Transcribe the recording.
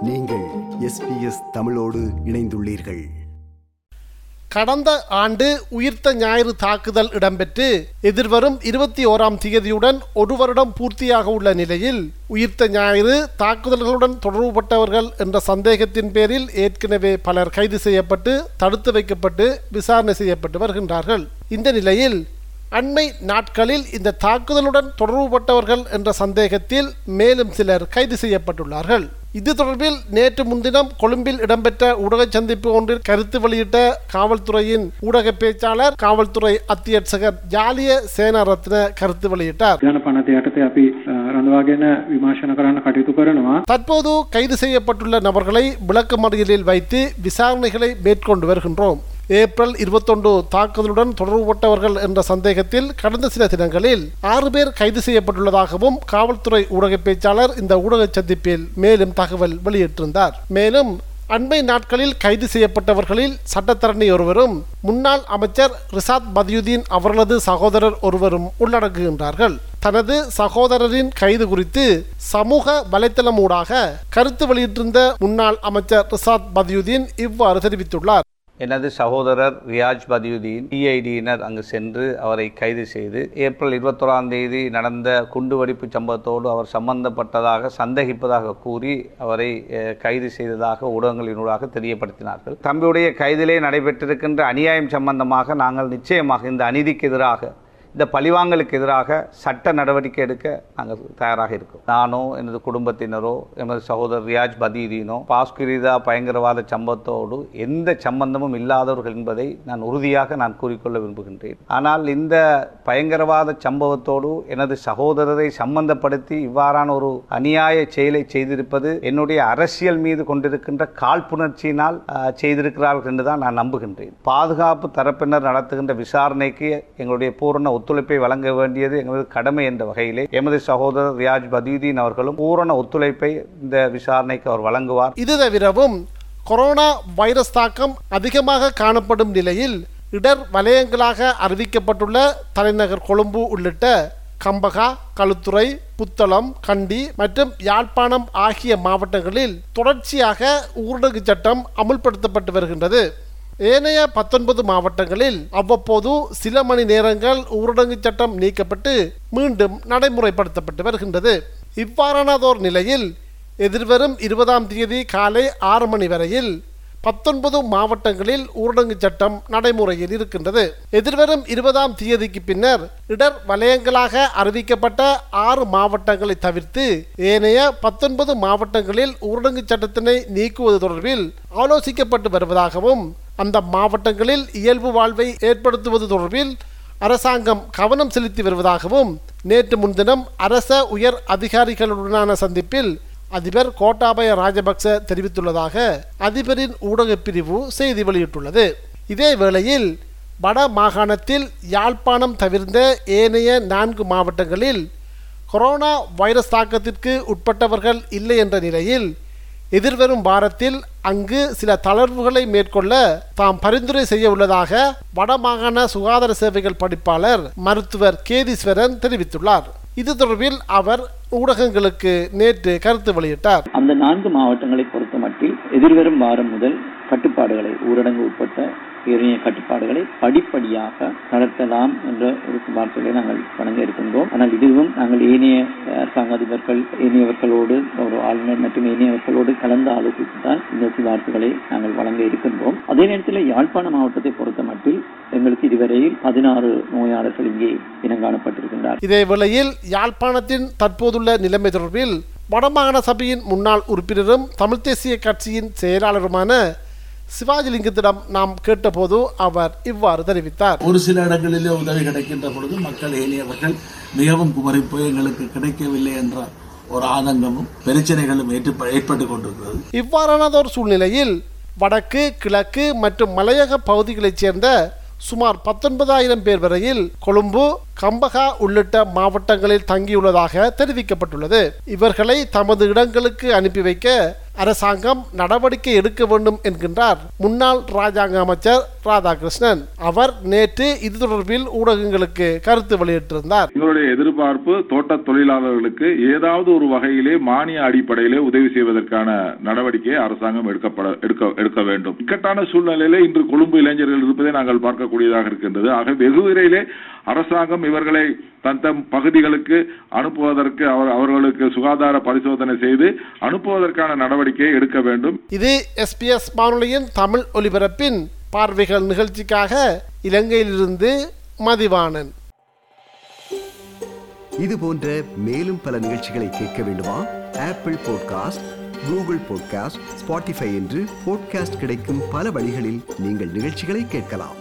நீங்கள் எஸ்பிஎஸ் தமிழோடு இணைந்துள்ளீர்கள் கடந்த ஆண்டு உயிர்த்த ஞாயிறு தாக்குதல் இடம்பெற்று எதிர்வரும் இருபத்தி ஓராம் தேதியுடன் ஒரு வருடம் பூர்த்தியாக உள்ள நிலையில் உயிர்த்த ஞாயிறு தாக்குதல்களுடன் தொடர்புபட்டவர்கள் என்ற சந்தேகத்தின் பேரில் ஏற்கனவே பலர் கைது செய்யப்பட்டு தடுத்து வைக்கப்பட்டு விசாரணை செய்யப்பட்டு வருகின்றார்கள் இந்த நிலையில் அண்மை நாட்களில் இந்த தாக்குதலுடன் தொடர்புபட்டவர்கள் என்ற சந்தேகத்தில் மேலும் சிலர் கைது செய்யப்பட்டுள்ளார்கள் இது தொடர்பில் நேற்று முன்தினம் கொழும்பில் இடம்பெற்ற ஊடக சந்திப்பு ஒன்றில் கருத்து வெளியிட்ட காவல்துறையின் ஊடக பேச்சாளர் காவல்துறை அத்தியட்சகர் ஜாலிய சேனரத்ன கருத்து வெளியிட்டார் විධාන පනත යටතේ අපි අ, රඳවාගෙන විමර්ශන කරන්න කටයුතු කරනවා. தற்போது கைது செய்யப்பட்டுள்ள நபர்களை விளக்கமறியலில் வைத்து விசாரணைகளை மேற்கொண்டு வருகின்றோம் ஏப்ரல் இருபத்தொன்று தாக்குதலுடன் தொடர்புபட்டவர்கள் என்ற சந்தேகத்தில் கடந்த சில தினங்களில் ஆறு பேர் கைது செய்யப்பட்டுள்ளதாகவும் காவல்துறை ஊடக பேச்சாளர் இந்த ஊடக சந்திப்பில் மேலும் தகவல் வெளியிட்டிருந்தார் மேலும் அண்மை நாட்களில் கைது செய்யப்பட்டவர்களில் சட்டத்தரணி ஒருவரும் முன்னாள் அமைச்சர் ரிசாத் பதியுதீன் அவர்களது சகோதரர் ஒருவரும் உள்ளடங்குகின்றார்கள் தனது சகோதரரின் கைது குறித்து சமூக வலைத்தளம் ஊடாக கருத்து வெளியிட்டிருந்த முன்னாள் அமைச்சர் ரிசாத் பதியுதீன் இவ்வாறு தெரிவித்துள்ளார் எனது சகோதரர் ரியாஜ் பதியுதீன் டிஐடியினர் அங்கு சென்று அவரை கைது செய்து ஏப்ரல் இருபத்தோராம் தேதி நடந்த குண்டுவெடிப்பு சம்பவத்தோடு அவர் சம்பந்தப்பட்டதாக சந்தேகிப்பதாக கூறி அவரை அஹ், கைது செய்ததாக ஊடகங்களினூடாக தெரியப்படுத்தினார்கள் தம்பியுடைய கைதிலே நடைபெற்றிருக்கின்ற அநியாயம் சம்பந்தமாக நாங்கள் நிச்சயமாக இந்த அநீதிக்கு எதிராக இந்த பழிவாங்கலுக்கு எதிராக சட்ட நடவடிக்கை எடுக்க நாங்கள் தயாராக இருக்கோம் நானோ எனது குடும்பத்தினரோ எமது சகோதரர் ரியாஜ் பதீதீனோ பாஸ்கிரிதா பயங்கரவாத சம்பவத்தோடு எந்த சம்பந்தமும் இல்லாதவர்கள் என்பதை நான் உறுதியாக நான் கூறிக்கொள்ள விரும்புகின்றேன் ஆனால் இந்த பயங்கரவாத சம்பவத்தோடு எனது சகோதரரை சம்பந்தப்படுத்தி இவ்வாறான ஒரு அநியாய செயலை செய்திருப்பது என்னுடைய அரசியல் மீது கொண்டிருக்கின்ற காழ்ப்புணர்ச்சியினால் ஆஹ், செய்திருக்கிறார்கள் என்று தான் நான் நம்புகின்றேன் பாதுகாப்பு தரப்பினர் நடத்துகின்ற விசாரணைக்கு எங்களுடைய பூரண ஒத்துழைப்பை வழங்க வேண்டியது எங்களது கடமை என்ற வகையிலே எமது சகோதரர் ரியாஜ் பதீதீன் அவர்களும் பூரண ஒத்துழைப்பை இந்த விசாரணைக்கு அவர் வழங்குவார் இது தவிரவும் கொரோனா வைரஸ் தாக்கம் அதிகமாக காணப்படும் நிலையில் இடர் வலயங்களாக அறிவிக்கப்பட்டுள்ள தலைநகர் கொழும்பு உள்ளிட்ட கம்பகா களுத்துறை புத்தளம் கண்டி மற்றும் யாழ்ப்பாணம் ஆகிய மாவட்டங்களில் தொடர்ச்சியாக ஊரடங்கு சட்டம் அமுல்படுத்தப்பட்டு வருகின்றது ஏனைய பத்தொன்பது மாவட்டங்களில் அவ்வப்போது சில மணி நேரங்கள் ஊரடங்கு சட்டம் நீக்கப்பட்டு மீண்டும் நடைமுறைப்படுத்தப்பட்டு வருகின்றது இவ்வாறானதோர் நிலையில் எதிர்வரும் இருபதாம் தேதி காலை ஆறு மணி வரையில் பத்தொன்பது மாவட்டங்களில் ஊரடங்கு சட்டம் நடைமுறையில் இருக்கின்றது எதிர்வரும் இருபதாம் தேதிக்கு பின்னர் இடர் வலயங்களாக அறிவிக்கப்பட்ட ஆறு மாவட்டங்களை தவிர்த்து ஏனைய பத்தொன்பது மாவட்டங்களில் ஊரடங்கு சட்டத்தினை நீக்குவது தொடர்பில் ஆலோசிக்கப்பட்டு வருவதாகவும் அந்த மாவட்டங்களில் இயல்பு வாழ்வை ஏற்படுத்துவது தொடர்பில் அரசாங்கம் கவனம் செலுத்தி வருவதாகவும் நேற்று முன்தினம் அரச உயர் அதிகாரிகளுடனான சந்திப்பில் அதிபர் கோட்டாபய ராஜபக்ச தெரிவித்துள்ளதாக அதிபரின் ஊடகப் பிரிவு செய்தி வெளியிட்டுள்ளது இதே வேளையில் வட மாகாணத்தில் யாழ்ப்பாணம் தவிர்ந்த ஏனைய நான்கு மாவட்டங்களில் கொரோனா வைரஸ் தாக்கத்திற்கு உட்பட்டவர்கள் இல்லை என்ற நிலையில் எதிர்வரும் வாரத்தில் அங்கு சில தளர்வுகளை மேற்கொள்ள தாம் பரிந்துரை செய்ய உள்ளதாக வடமாகாண சுகாதார சேவைகள் படிப்பாளர் மருத்துவர் கேதீஸ்வரன் தெரிவித்துள்ளார் இது தொடர்பில் அவர் ஊடகங்களுக்கு நேற்று கருத்து வெளியிட்டார் அந்த நான்கு மாவட்டங்களை பொறுத்த மட்டில் எதிர்வரும் வாரம் முதல் கட்டுப்பாடுகளை ஊரடங்கு உட்பட்ட ஏனைய கட்டுப்பாடுகளை படிப்படியாக நடத்தலாம் என்ற ஒரு சிபார்சுகளை நாங்கள் வழங்க இருக்கின்றோம் ஆனால் இதுவும் நாங்கள் ஏனைய அரசாங்க அதிபர்கள் ஏனையவர்களோடு ஒரு ஆளுநர் மற்றும் ஏனையவர்களோடு கலந்து ஆலோசித்து தான் இந்த சிபார்சுகளை நாங்கள் வழங்க இருக்கின்றோம் அதே நேரத்தில் யாழ்ப்பாண மாவட்டத்தை பொறுத்த மட்டில் எங்களுக்கு இதுவரையில் பதினாறு நோயாளர்கள் இங்கே இனங்காணப்பட்டிருக்கின்றார் இதே வேளையில் யாழ்ப்பாணத்தின் தற்போதுள்ள நிலைமை தொடர்பில் வடமாகாண சபையின் முன்னாள் உறுப்பினரும் தமிழ்த் தேசிய கட்சியின் செயலாளருமான சிவாஜிலிங்கத்திடம் நாம் கேட்டபோது அவர் இவ்வாறு தெரிவித்தார் ஒரு சில இடங்களிலே உதவி கிடைக்கின்ற பொழுது மக்கள் ஏனையவர்கள் மிகவும் குமரி போய் எங்களுக்கு கிடைக்கவில்லை என்ற ஒரு ஆதங்கமும் பிரச்சனைகளும் ஏற்று ஏற்பட்டு கொண்டிருக்கிறது இவ்வாறானதொரு சூழ்நிலையில் வடக்கு கிழக்கு மற்றும் மலையக பகுதிகளைச் சேர்ந்த சுமார் பத்தொன்பதாயிரம் பேர் வரையில் கொழும்பு கம்பகா உள்ளிட்ட மாவட்டங்களில் தங்கியுள்ளதாக தெரிவிக்கப்பட்டுள்ளது இவர்களை தமது இடங்களுக்கு அனுப்பி வைக்க அரசாங்கம் நடவடிக்கை எடுக்க வேண்டும் என்கின்றார் முன்னாள் ராஜாங்க அமைச்சர் ராதாகிருஷ்ணன் அவர் நேற்று இது தொடர்பில் ஊடகங்களுக்கு கருத்து வெளியிட்டிருந்தார் எங்களுடைய எதிர்பார்ப்பு தோட்ட தொழிலாளர்களுக்கு ஏதாவது ஒரு வகையிலே மானிய அடிப்படையிலே உதவி செய்வதற்கான நடவடிக்கையை அரசாங்கம் எடுக்கப்பட எடுக்க எடுக்க வேண்டும் இக்கட்டான சூழ்நிலையிலே இன்று கொழும்பு இளைஞர்கள் இருப்பதை நாங்கள் பார்க்கக்கூடியதாக இருக்கின்றது ஆக வெகு விரைவிலே அரசாங்கம் இவர்களை தன் தம் பகுதிகளுக்கு அனுப்புவதற்கு அவர் அவர்களுக்கு சுகாதார பரிசோதனை செய்து அனுப்புவதற்கான நடவடிக்கையை எடுக்க வேண்டும் இது எஸ்பிஎஸ் வானொலியின் தமிழ் ஒலிபரப்பின் பார்வைகள் நிகழ்ச்சிக்காக இலங்கையிலிருந்து மதிவாணன் இது போன்ற மேலும் பல நிகழ்ச்சிகளை கேட்க வேண்டுமா Apple podcast Google podcast Spotify என்று பாட்காஸ்ட் கிடைக்கும் பல வழிகளில் நீங்கள் நிகழ்ச்சிகளை கேட்கலாம்